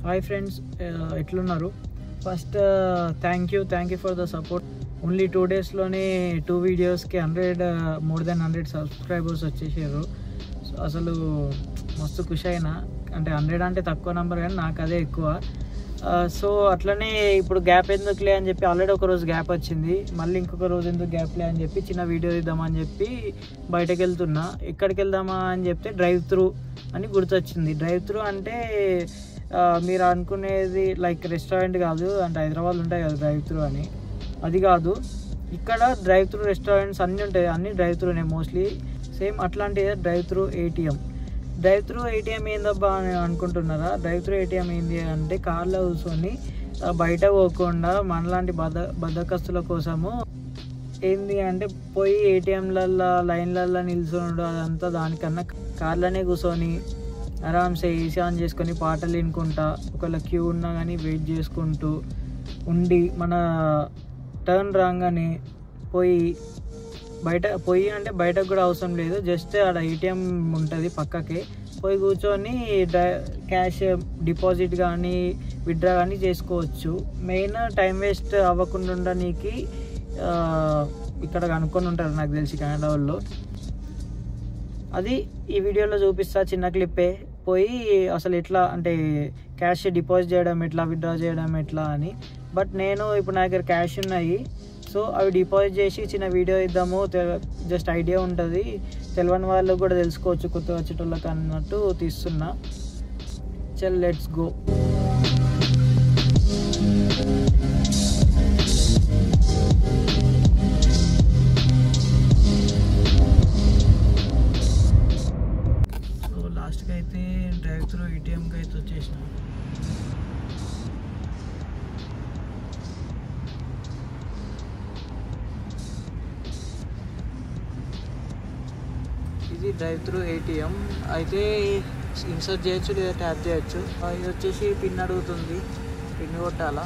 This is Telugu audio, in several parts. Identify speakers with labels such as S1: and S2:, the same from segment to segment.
S1: హాయ్ ఫ్రెండ్స్ ఎట్లున్నారు first thank you thank you for the support only two డేస్లోనే టూ వీడియోస్కి hundred more than hundred subscribers వచ్చేసారు సో అసలు మస్తు ఖుషి అయినా అంటే హండ్రెడ్ అంటే తక్కువ నెంబర్ కానీ నాకు అదే ఎక్కువ సో అట్లనే ఇప్పుడు గ్యాప్ ఎందుకులే అని చెప్పి ఆల్రెడీ ఒక రోజు గ్యాప్ వచ్చింది మళ్ళీ ఇంకొక రోజు ఎందుకు గ్యాప్లే అని చెప్పి చిన్న వీడియో ఇద్దామని చెప్పి బయటకు వెళ్తున్నా ఎక్కడికి వెళ్దామా అని చెప్తే డ్రైవ్ త్రూ అని గుర్తొచ్చింది డ్రైవ్ త్రూ అంటే ఆ, మీరు అనుకునేది లైక్ రెస్టారెంట్ కాదు అంటే హైదరాబాద్ ఉంటాయి కదా డ్రైవ్ త్రూ అని అది కాదు ఇక్కడ డ్రైవ్ త్రూ రెస్టారెంట్స్ అన్నీ ఉంటాయి అన్ని డ్రైవ్ త్రూనే మోస్ట్లీ సేమ్ అట్లాంటి drive through ATM drive through ATM ఏందబ్బా అని అనుకుంటున్నారా డ్రైవ్ త్రూ ఏటీఎం ఏంది అంటే కార్లో కూర్చొని ఆ, బయట పోకుండా మనలాంటి బద్ద బద్దకస్తుల కోసము ఏంది అంటే పోయి ఏటీఎంలల్లో లైన్లల్లో నిల్చున్నాడు అదంతా దానికన్నా కార్లోనే కూర్చొని ఆరామ్సే ఏసీ ఆన్ చేసుకొని పాటలు వినుకుంటా ఒకవేళ క్యూ ఉన్నా కానీ వెయిట్ చేసుకుంటూ ఉండి మన టర్న్ రాగానే పోయి బయట పోయి అంటే బయటకు కూడా అవసరం లేదు జస్ట్ ఆడ ఏటీఎం ఉంటుంది పక్కకి పోయి కూర్చొని క్యాష్ డిపాజిట్ కానీ విత్డ్రా కానీ చేసుకోవచ్చు మెయిన్ టైం వేస్ట్ అవ్వకుండా ఉండడానికి ఆ, ఇక్కడ కనుక్కొని ఉంటారు నాకు తెలిసి కెనడా వాళ్ళు అది ఈ వీడియోలో చూపిస్తా చిన్న క్లిప్పే పోయి అసలు ఎట్లా అంటే క్యాష్ డిపాజిట్ చేయడం ఎట్లా విత్డ్రా చేయడం ఎట్లా అని బట్ నేను ఇప్పుడు నా దగ్గర క్యాష్ ఉన్నాయి సో అవి డిపాజిట్ చేసి చిన్న వీడియో ఇద్దాము జస్ట్ ఐడియా ఉంటుంది తెలియని వాళ్ళకు కూడా తెలుసుకోవచ్చు కొత్త వచ్చేటోళ్ళకి అన్నట్టు తీస్తున్నా చల్ లెట్స్ గో సో లాస్ట్కి అయితే డ్రైవ్ త్రూ ఏటీఎంకి అయితే వచ్చేసిన ఇది డ్రైవ్ త్రూ ఏటీఎం అయితే ఇన్సర్ట్ చేయొచ్చు లేదా ట్యాప్ చేయొచ్చు ఆ, ఇది వచ్చేసి పిన్ అడుగుతుంది పిన్ కొట్టాలా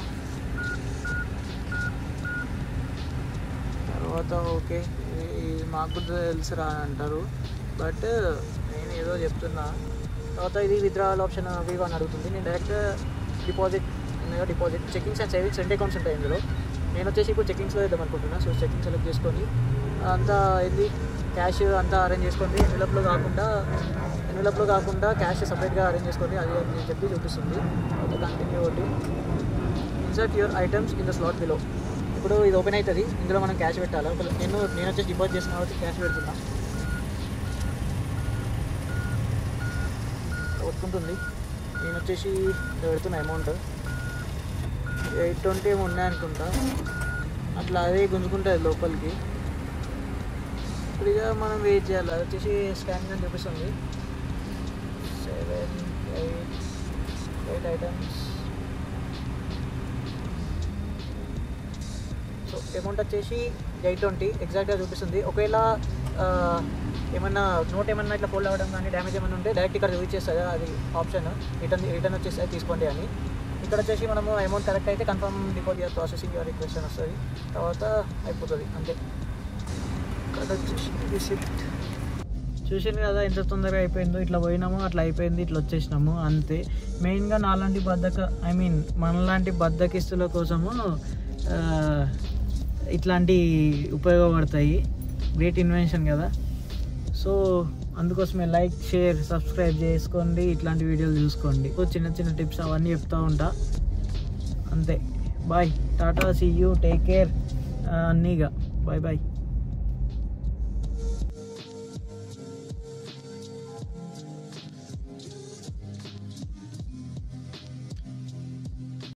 S1: తర్వాత ఓకే ఇది ఇది మాకు కూడా తెలుసురా అని అంటారు బట్ నేను ఏదో చెప్తున్నా తర్వాత ఇది విత్డ్రావల్ ఆప్షన్ అవి అని అడుగుతుంది నేను direct deposit deposit checkings and savings రెండు అకౌంట్స్ ఉంటాయి ఇందులో నేను వచ్చేసి ఇప్పుడు చెకింగ్స్లో వేద్దాం అనుకుంటున్నా సో చెకింగ్ సెలెక్ట్ చేసుకొని అంతా ఏంది క్యాష్ అంతా అరేంజ్ చేసుకోండి ఎన్వెలప్లో కాకుండా ఎన్వెలప్లో కాకుండా క్యాష్ సపరేట్గా అరేంజ్ చేసుకోండి అది అని చెప్పి చూపిస్తుంది అయితే కంటిన్యూ ఒకటి insert your items in the slot below ఇప్పుడు ఇది ఓపెన్ అవుతుంది ఇందులో మనం క్యాష్ పెట్టాలి ఒకవేళ నేను నేను వచ్చేసి డిపాజిట్ చేసిన కాబట్టి క్యాష్ పెడుతున్నా కొట్టుకుంటుంది నేను వచ్చేసి ఇక్కడ పెడుతున్నా అమౌంట్ ఎయిట్ ట్వంటీ ఏమో ఉన్నాయనుకుంటా అట్లా అదే గుంజుకుంటుంది లోపలికి ఇప్పుడు ఇక మనం వెయిట్ చేయాలి అది వచ్చేసి స్కాన్ అని చూపిస్తుంది seven eight eight items so amount వచ్చేసి ఎయిట్ ట్వంటీ ఎగ్జాక్ట్గా చూపిస్తుంది ఒకవేళ ఆ, ఏమన్నా నోట్ ఏమన్నా ఇట్లా ఫోల్డ్ అవ్వడం కానీ డ్యామేజ్ ఏమన్నా ఉంటే డైరెక్ట్ ఇక్కడ చూపించేస్తుంది అది ఆప్షన్ రిటర్న్ రిటర్న్ వచ్చేసి తీసుకోండి అని ఇక్కడ వచ్చేసి మనము అమౌంట్ కరెక్ట్ అయితే confirm deposit processing your request అని వస్తుంది తర్వాత అయిపోతుంది అంతే ఇక్కడ వచ్చేసి రిసిప్ట్ చూసాను కదా ఎంత తొందరగా అయిపోయిందో ఇట్లా పోయినాము అట్లా అయిపోయింది ఇట్లా వచ్చేసినాము అంతే మెయిన్గా నాలాంటి బద్దక ఐ మీన్ మనలాంటి బద్దకిస్తుల కోసము ఆ, ఇట్లాంటి ఉపయోగపడతాయి గ్రేట్ ఇన్వెన్షన్ కదా సో అందుకోసమే లైక్ షేర్ సబ్స్క్రైబ్ చేసుకోండి ఇట్లాంటి వీడియోలు చూసుకోండి సో చిన్న చిన్న టిప్స్ అవన్నీ చెప్తా ఉంటా అంతే bye tata see you take care అన్నీగా బాయ్ బాయ్